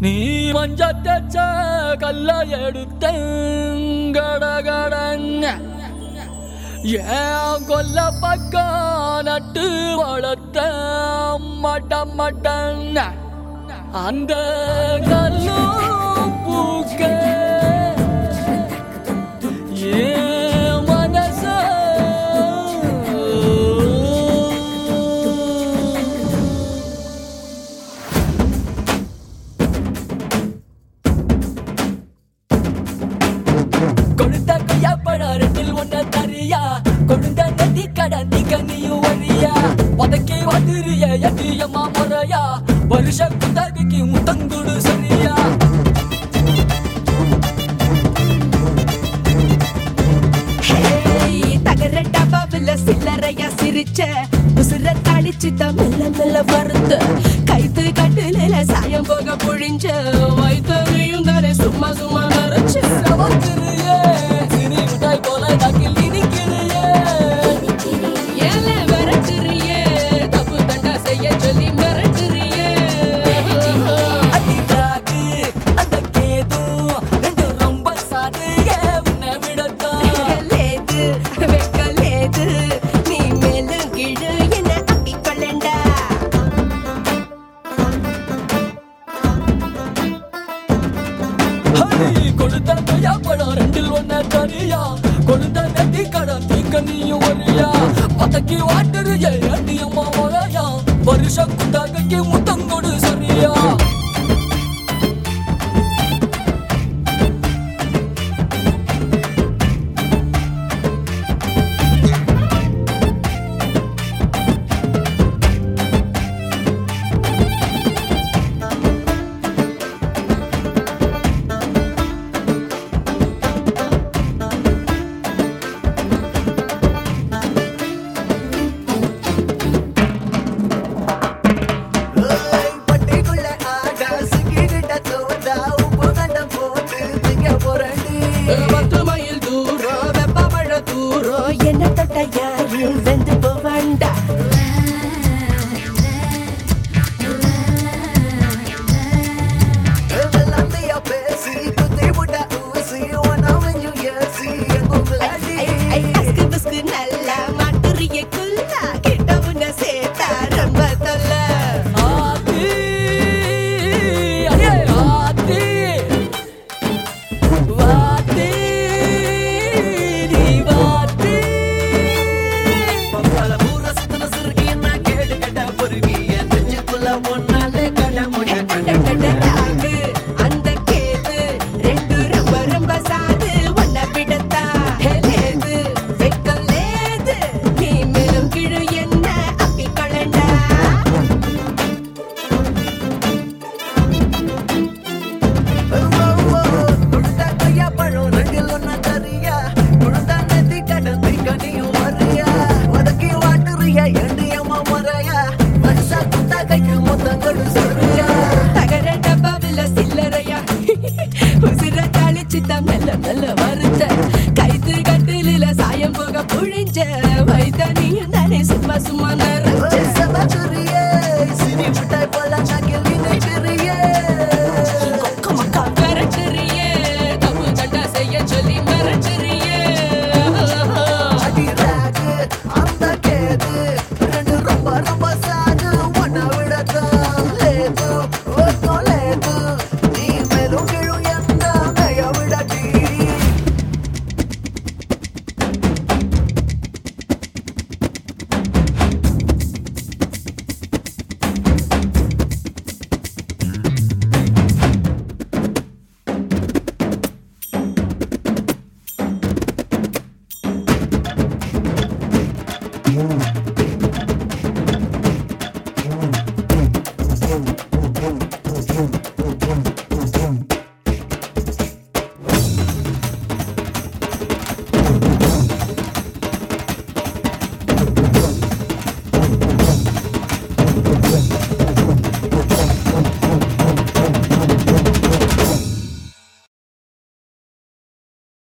நீ மஞ்ச தச்ச கல்ல எடுத்த கடகடங்க ஏன் கொல்ல பக்கம் நட்டு வளர்த்த மட்ட மட்டங்க அந்த கல்லும் பூக்க ஏன் மனச கொடுத்த கையாப்பழம் ரெண்டில் ஒன்ன தரியா கொடுத்த நதி கடந்தி கனியும் வழியா உதக்கி வந்துரிய எட்டியம்மா முறையா வருஷ குத்தகைக்கு முத்தங்குடு சரியா ஹேய், தகர டப்பாவுல சில்லறையா சிரிச்ச உசுர தாளிச்சு தான் மெல்ல மெல்ல வறுத்த கைத்து கட்டுல சாயம் போக புழிஞ்ச வைத்தறியும் தானே சும்மா சும்மா நரைச்சு சவக்கிறியே சினி மிட்டாய் போல நாக்கில் இனிக்கிறியே ஏல மிரட்டுறியே தப்பு தண்டா செய்ய சொல்லி மிரட்டுறியே அடிதாக்கு அந்த கேதும் ரெண்டு ரொம்ப சாதுக உன்னை விடத்தான் லேது வெக்க லேது நீ மேலும் கீழு என்ன அப்பிக் கொள்ளண்டா ஹரி, கொடுத்த கையாப்பழம் ரெண்டில் ஒன்ன தரியா கொடுத்த நெத்தி கடன் தீக்க நீயும் வரியா பதக்கி வாட்டுறிய அடியம்மா முறையா வருஷ குத்தகைக்கு முத்தங்கொடு சரியா பட்டிக்குள்ள ஆட சிக்கிட்ட தோதா உப்பு கண்டம் போட்டு திங்க போறண்டி பத்து மைல் தூரம் வெப்ப மழை தூரம் என்ன தொட்ட யாரும் வெந்து போவாண்டா வெள்ளாந்தையா பேசி குத்தி விட்ட ஊசி ஒன்னாவஞ்சு ஏசி எங்குலாடி ஐ, அஸ்கு புஸ்கு நல்லா மாட்டுறிய குல்லா கிட்ட உன்ன சேத்தா ரொம்ப தொல்ல ஆத்தி அடே ஆத்தி வாத்தி நீ வாத்தி பல ஊர சுத்தன சிறுகி நான் கேடு கட்ட பொறுகி என் நெஞ்சுக்குள்ள ஒன்னாலே கட முடிய டடடடடாகு, அந்த கேது ரெண்டு ரொம்ப ரொம்ப சாது ஒன்ன விடத்தா லேது வெக்கம் லேது நீ மேலும் கீழு என்ன அப்பி கொள்ளண்டா கொடுத்தா கொய்யா பழம் ரெண்டில் ஒன்னா தரியா கொடுத்தா நெத்தி கடன் திக்கனியும் வரியா உதக்கி வாட்டுறியா எண்டியம்மா முறையா மனுஷா குத்தா கைக்கு முத்தங்கடு சொல்றியா தகர டப்பாவில சில்லறையா உசிர தாளிச்சு தான் மெல்ல மெல்ல வறுத்த கைத்து கட்டில சாயம் போக புழிஞ்ச வைத்த நீயும் தானே சும்மா சும்மா நிறைஞ்ச சமச்சுரியே சினி மிட்டாய் போல நாக்கில் நினைக்கிறியே மிரட்டுறியே தப்பு தண்டா செய்ய சொல்லி மிரட்டுறியே அடி ராகு அந்த கேது ரெண்டு ரொம்ப ரொம்ப சாது ஒன்ன விடத்தான் லேது ஒத்தோ லேது நீ மேலும் கீழு என்ன கைய விடட்டி ஆ